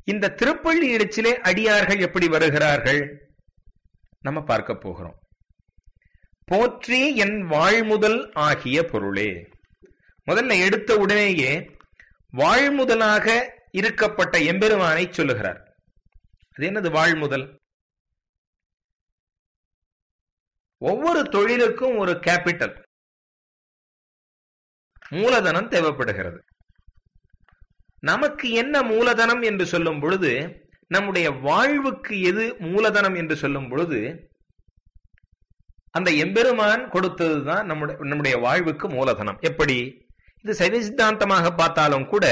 இந்த திருப்பள்ளி இடிச்சிலே அடியார்கள் எப்படி வருகிறார்கள் நம்ம பார்க்க போகிறோம் போற்றி என் வாழ்முதல் ஆகிய பொருளே முதல்ல எடுத்த உடனேயே வாழ்முதலாக இருக்கப்பட்ட எம்பெருமானை சொல்லுகிறார் அது என்னது வாழ்முதல் ஒவ்வொரு தொழிலுக்கும் ஒரு கேபிட்டல் மூலதனம் தேவைப்படுகிறது நமக்கு என்ன மூலதனம் என்று சொல்லும் பொழுது நம்முடைய வாழ்வுக்கு எது மூலதனம் என்று சொல்லும் பொழுது அந்த எம்பெருமான் கொடுத்ததுதான் நம்முடைய நம்முடைய வாழ்வுக்கு மூலதனம் எப்படி இது சைவ சித்தாந்தமாக பார்த்தாலும் கூட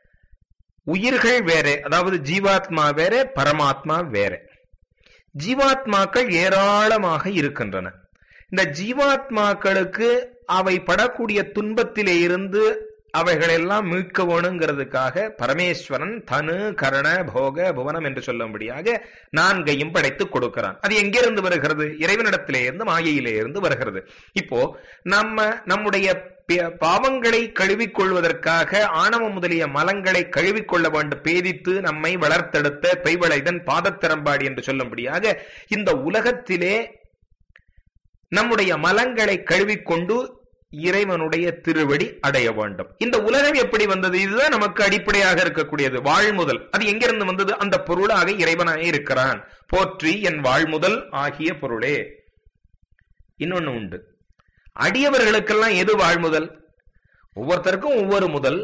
உயிர்கள் வேற அதாவது ஜீவாத்மா வேற பரமாத்மா வேற ஜீவாத்மாக்கள் ஏராளமாக இருக்கின்றன இந்த ஜீவாத்மாக்களுக்கு அவை படக்கூடிய துன்பத்திலே இருந்து அவைகளெல்லாம் மீட்க வேணுங்கிறதுக்காக பரமேஸ்வரன் தனு கரண போக புவனம் என்று சொல்லும்படியாக நான்கையும் படைத்து கொடுக்கிறான் அது எங்கிருந்து வருகிறது இறைவனிடத்திலே இருந்து மாயையிலே இருந்து வருகிறது இப்போ நம்ம நம்முடைய பாவங்களை கழுவிக் கொள்வதற்காக ஆணவ முதலிய மலங்களை கழுவிக் கொள்ள வேண்டும் பேதித்து நம்மை வளர்த்தெடுத்த பெய்வளைதன் பாதத்திறம்பாடி என்று சொல்லும்படியாக இந்த உலகத்திலே நம்முடைய மலங்களை கழுவிக்கொண்டு இறைவனுடைய திருவடி அடைய வேண்டும் இந்த உலகம் எப்படி வந்தது இதுதான் நமக்கு அடிப்படையாக இருக்கக்கூடியது வாழ்முதல் அது எங்கிருந்து வந்தது அந்த பொருளாக இறைவனாக இருக்கிறான் போற்றி என் வாழ்முதல் ஆகிய பொருளே இன்னொன்னு உண்டு அடியவர்களுக்கெல்லாம் எது வாழ்முதல் ஒவ்வொருத்தருக்கும் ஒவ்வொரு முதல்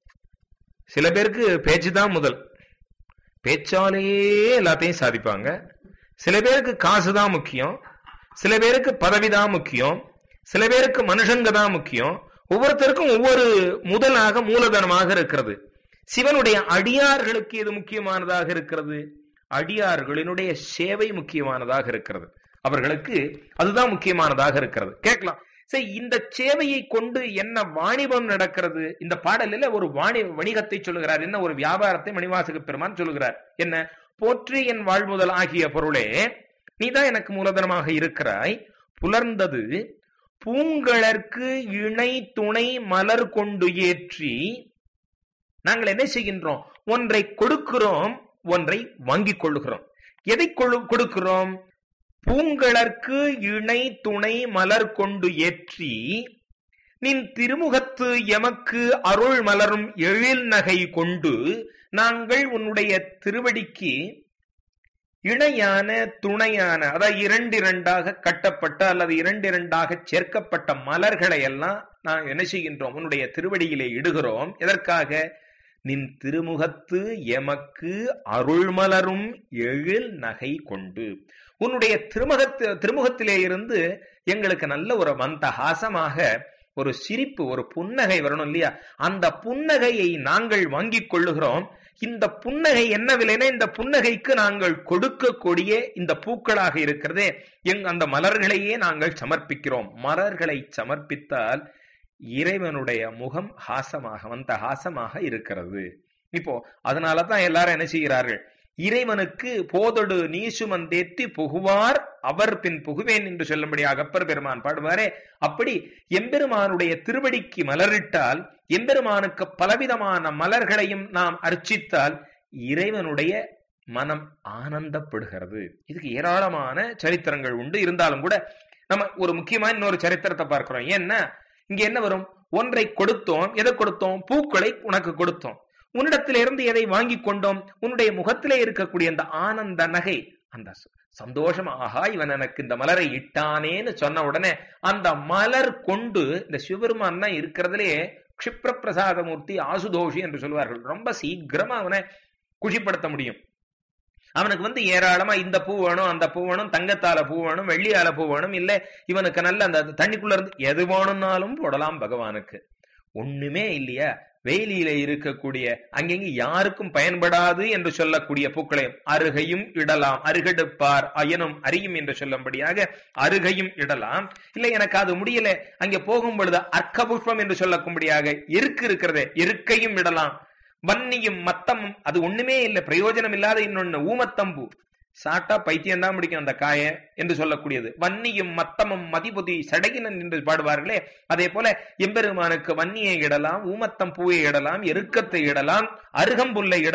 சில பேருக்கு பேச்சு தான் முதல் பேச்சாலேயே எல்லாத்தையும் சாதிப்பாங்க சில பேருக்கு காசு தான் முக்கியம் சில பேருக்கு பதவி தான் முக்கியம் சில பேருக்கு மனுஷங்க தான் முக்கியம் ஒவ்வொருத்தருக்கும் ஒவ்வொரு முதலாக மூலதனமாக இருக்கிறது சிவனுடைய அடியார்களுக்கு எது முக்கியமானதாக இருக்கிறது அடியார்களினுடைய சேவை முக்கியமானதாக இருக்கிறது அவர்களுக்கு அதுதான் முக்கியமானதாக இருக்கிறது கேட்கலாம் சரி இந்த சேவையை கொண்டு என்ன வாணிபம் நடக்கிறது இந்த பாடலில் ஒரு வாணி வணிகத்தை சொல்லுகிறார் என்ன ஒரு வியாபாரத்தை மணிவாசக பெருமான் சொல்லுகிறார் என்ன போற்றி என் வாழ்முதல் ஆகிய பொருளே நீதான் எனக்கு மூலதனமாக இருக்கிறாய் புலர்ந்தது பூங்கழற்கு இணை துணை மலர் கொண்டு ஏற்றி நாங்கள் என்ன செய்கின்றோம் ஒன்றை கொடுக்கிறோம் ஒன்றை வாங்கிக் கொள்ளுகிறோம் எதை கொடுக்கிறோம் பூங்கழற்கு இணை துணை மலர் கொண்டு ஏற்றி நின் திருமுகத்து எமக்கு அருள் மலரும் எழில் நகை கொண்டு நாங்கள் உன்னுடைய திருவடிக்கு இணையான துணையான அதாவது இரண்டு இரண்டாக கட்டப்பட்ட அல்லது இரண்டு இரண்டாக சேர்க்கப்பட்ட மலர்களை எல்லாம் நான் என்ன செய்கின்றோம் உன்னுடைய திருவடியிலே இடுகிறோம் எதற்காக நின் திருமுகத்து எமக்கு அருள் மலரும் எழில் நகை கொண்டு உன்னுடைய திருமுகத்து திருமுகத்திலே இருந்து எங்களுக்கு நல்ல ஒரு மந்தஹாசமாக ஒரு சிரிப்பு ஒரு புன்னகை வரணும் இல்லையா அந்த புன்னகையை நாங்கள் வாங்கிக் கொள்ளுகிறோம் இந்த புன்னகை என்ன விலைனா இந்த புன்னகைக்கு நாங்கள் கொடுக்கக்கூடிய இந்த பூக்களாக இருக்கிறதே எங் அந்த மலர்களையே நாங்கள் சமர்ப்பிக்கிறோம் மலர்களை சமர்ப்பித்தால் இறைவனுடைய முகம் ஹாசமாக வந்த ஹாசமாக இருக்கிறது இப்போ அதனாலதான் எல்லாரும் என்ன செய்கிறார்கள் இறைவனுக்கு போதொடு நீசுமந்தேத்தி புகுவார் அவர் பின் புகுவேன் என்று சொல்லும்படியாக அப்பர் பெருமான் பாடுவாரே அப்படி எம்பெருமானுடைய திருவடிக்கு மலரிட்டால் எம்பெருமானுக்கு பலவிதமான மலர்களையும் நாம் அர்ச்சித்தால் இறைவனுடைய மனம் ஆனந்தப்படுகிறது இதுக்கு ஏராளமான சரித்திரங்கள் உண்டு இருந்தாலும் கூட நம்ம ஒரு முக்கியமான இன்னொரு சரித்திரத்தை பார்க்கிறோம் ஏன்னா இங்க என்ன வரும் ஒன்றை கொடுத்தோம் எதை கொடுத்தோம் பூக்களை உனக்கு கொடுத்தோம் உன்னிடத்திலிருந்து எதை வாங்கி கொண்டோம் உன்னுடைய முகத்திலே இருக்கக்கூடிய அந்த ஆனந்த நகை அந்த சந்தோஷம் ஆஹா இவன் எனக்கு இந்த மலரை இட்டானேன்னு சொன்ன உடனே அந்த மலர் கொண்டு இந்த சிவபெருமான் தான் இருக்கிறதுலே கஷிப்ர பிரசாதமூர்த்தி ஆசுதோஷி என்று சொல்வார்கள் ரொம்ப சீக்கிரமா அவனை குஷிப்படுத்த முடியும் அவனுக்கு வந்து ஏராளமா இந்த பூ வேணும் அந்த பூ வேணும் தங்கத்தால பூ வேணும் வெள்ளியால பூ வேணும் இல்ல இவனுக்கு நல்ல அந்த தண்ணிக்குள்ள இருந்து எது வேணும்னாலும் போடலாம் பகவானுக்கு ஒண்ணுமே இல்லையா வெயிலில இருக்கக்கூடிய அங்கெங்க யாருக்கும் பயன்படாது என்று சொல்லக்கூடிய பூக்களையும் அருகையும் இடலாம் அருகெடுப்பார் அயனும் அறியும் என்று சொல்லும்படியாக அருகையும் இடலாம் இல்ல எனக்கு அது முடியல அங்க போகும் பொழுது அர்க்க புஷ்பம் என்று சொல்லக்கும்படியாக எருக்கு இருக்கிறதே எருக்கையும் இடலாம் வன்னியும் மத்தமும் அது ஒண்ணுமே இல்லை பிரயோஜனம் இல்லாத இன்னொன்னு ஊமத்தம்பூ சாட்டா பைத்தியம் தான் பிடிக்கும் அந்த காய என்று சொல்லக்கூடியது வன்னியும் மத்தமும் மதிபுதி சடகினன் என்று பாடுவார்களே அதே போல எம்பெருமானுக்கு வன்னியை இடலாம் ஊமத்தம் பூவை இடலாம் எருக்கத்தை இடலாம் அருகம்புல்லை இடலாம்